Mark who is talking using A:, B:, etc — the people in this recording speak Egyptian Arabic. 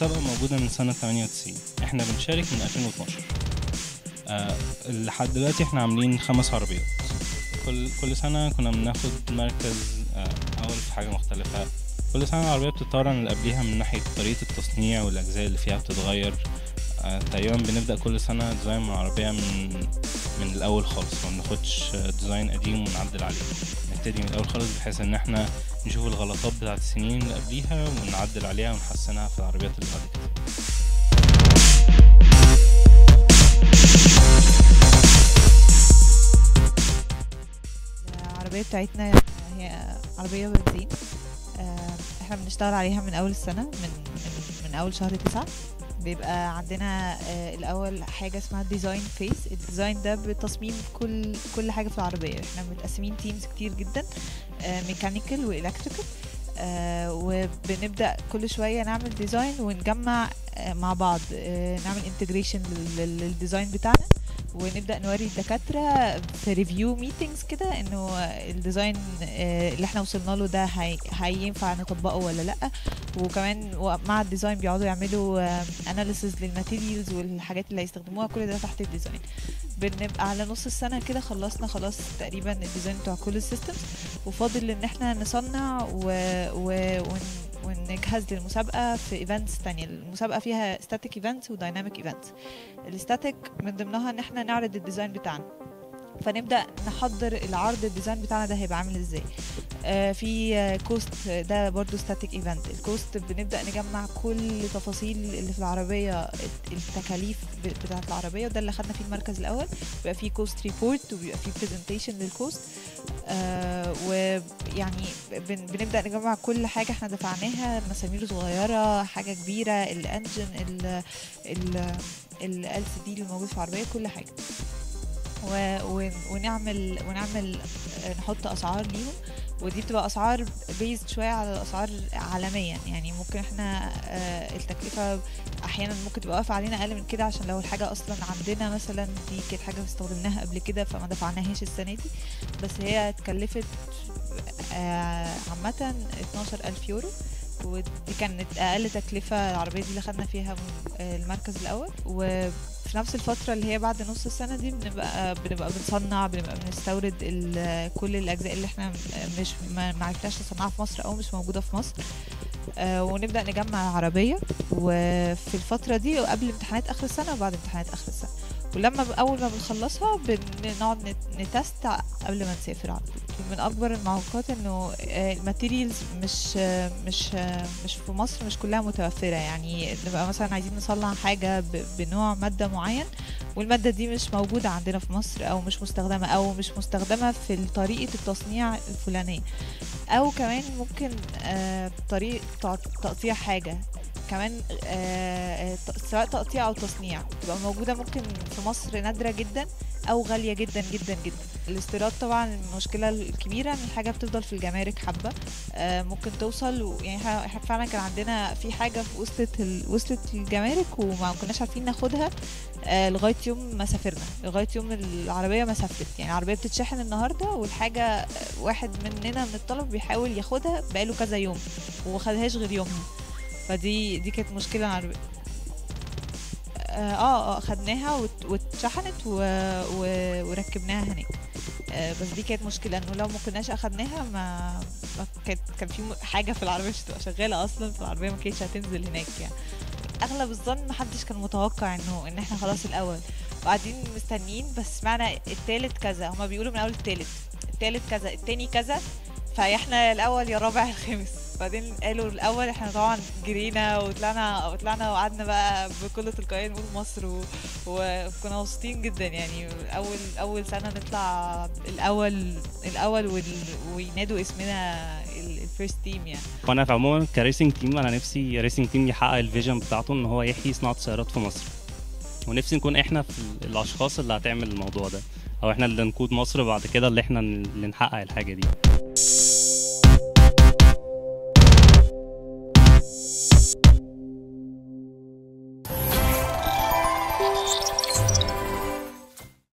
A: المسابقة موجودة من سنة 98 احنا بنشارك من 2012 آه لحد دلوقتي احنا عاملين خمس عربيات كل كل سنة كنا بناخد مركز آه أول في حاجة مختلفة كل سنة العربية بتتطور عن اللي قبليها من ناحية طريقة التصنيع والأجزاء اللي فيها بتتغير آه تقريبا بنبدأ كل سنة ديزاين من العربية من من الأول خالص ما بناخدش ديزاين قديم ونعدل عليه نبتدي من الأول خالص بحيث إن احنا نشوف الغلطات بتاعت السنين اللي قبليها ونعدل عليها ونحسنها في العربيات اللي بعد كده
B: العربية بتاعتنا هي عربية بنزين آه، احنا بنشتغل عليها من أول السنة من من, من أول شهر تسعة بيبقى عندنا آه، الأول حاجة اسمها ديزاين فيس الديزاين ده بتصميم كل كل حاجة في العربية احنا متقسمين تيمز كتير جدا ميكانيكال والكتريكال وبنبدأ كل شوية نعمل ديزاين ونجمع آه، مع بعض آه، نعمل انتجريشن للديزاين بتاعنا ونبدا نوري الدكاتره في ريفيو ميتينجز كده انه الديزاين آه، اللي احنا وصلنا له ده هي- هينفع نطبقه ولا لا وكمان و- مع الديزاين بيقعدوا يعملوا اناليسز للماتيريالز والحاجات اللي هيستخدموها كل ده تحت الديزاين بنبقى على نص السنه كده خلصنا خلاص تقريبا الديزاين بتاع كل السيستمز وفاضل ان احنا نصنع و... و... ون... ونجهز للمسابقه في ايفنتس تانية المسابقه فيها ستاتيك ايفنتس ودايناميك ايفنتس الستاتيك من ضمنها ان احنا نعرض الديزاين بتاعنا فنبدا نحضر العرض الديزاين بتاعنا ده هيبقى عامل ازاي آه في كوست ده برضو ستاتيك ايفنت الكوست بنبدا نجمع كل تفاصيل اللي في العربيه التكاليف ب- بتاعه العربيه وده اللي خدنا فيه المركز الاول بيبقى فيه كوست ريبورت وبيبقى فيه برزنتيشن للكوست آه ويعني بن بنبدا نجمع كل حاجه احنا دفعناها مسامير صغيره حاجه كبيره الانجن ال ال ال سي دي اللي موجود في العربيه كل حاجه و... ون- ونعمل ونعمل آه، نحط اسعار ليهم ودي بتبقى اسعار بيزد شويه على الاسعار عالميا يعني ممكن احنا آه، التكلفه احيانا ممكن تبقى واقفه علينا اقل من كده عشان لو الحاجه اصلا عندنا مثلا دي كانت حاجه استخدمناها قبل كده فما دفعناهاش السنه دي بس هي اتكلفت آه، عامه 12000 يورو ودي كانت اقل تكلفه العربيه دي اللي خدنا فيها م- آه، المركز الاول وفي نفس الفتره اللي هي بعد نص السنه دي بنبقى بنبقى بنصنع بنبقى بنستورد ال- كل الاجزاء اللي احنا مش ما ما عرفناش نصنعها في مصر او مش موجوده في مصر آه، ونبدا نجمع العربيه وفي الفتره دي قبل امتحانات اخر السنه وبعد امتحانات اخر السنه ولما ب- اول ما بنخلصها بنقعد نت- نتست قبل ما نسافر على طول من اكبر المعوقات انه آه، الماتيريالز مش آه، مش آه، مش في مصر مش كلها متوفره يعني نبقى مثلا عايزين نصنع حاجه ب- بنوع ماده معين والماده دي مش موجوده عندنا في مصر او مش مستخدمه او مش مستخدمه في طريقه التصنيع الفلانيه او كمان ممكن آه، طريقه تق- تقطيع حاجه كمان آه، آه، ت- سواء تقطيع او تصنيع تبقى موجوده ممكن في مصر نادره جدا او غاليه جدا جدا جدا الاستيراد طبعا المشكله الكبيره ان الحاجه بتفضل في الجمارك حبه آه، ممكن توصل و- يعني احنا إحنا فعلا كان عندنا في حاجه في وصلت ال... وصلت الجمارك وما كناش عارفين ناخدها آه، لغايه يوم ما سافرنا لغايه يوم العربيه ما سافرت يعني العربيه بتتشحن النهارده والحاجه آه، واحد مننا من الطلب بيحاول ياخدها بقاله كذا يوم وما خدهاش غير يومها فدي دي كانت مشكله العربيه اه اه آه، خدناها وات- واتشحنت و... و... وركبناها هناك آه، بس دي كانت مشكله انه لو ما كناش اخدناها ما, ما كانت كان في م- حاجه في العربيه مش هتبقى شغاله اصلا في العربيه ما كانتش هتنزل هناك يعني اغلب الظن محدش كان متوقع انه ان احنا خلاص الاول وقاعدين مستنيين بس سمعنا التالت كذا هما بيقولوا من اول التالت التالت كذا التاني كذا فاحنا الاول يا الرابع يا الخامس بعدين قالوا الاول احنا طبعا جرينا وطلعنا وطلعنا وقعدنا بقى بكل تلقائيه نقول مصر و... وكنا مبسوطين جدا يعني اول اول سنه نطلع الاول الاول وال... وينادوا اسمنا الفيرست تيم يعني
C: وانا في عموما كريسنج تيم انا نفسي ريسنج تيم يحقق الفيجن بتاعته ان هو يحيي صناعه سيارات في مصر ونفسي نكون احنا في ال- الاشخاص اللي هتعمل الموضوع ده او احنا اللي نقود مصر بعد كده اللي احنا اللي نحقق الحاجه دي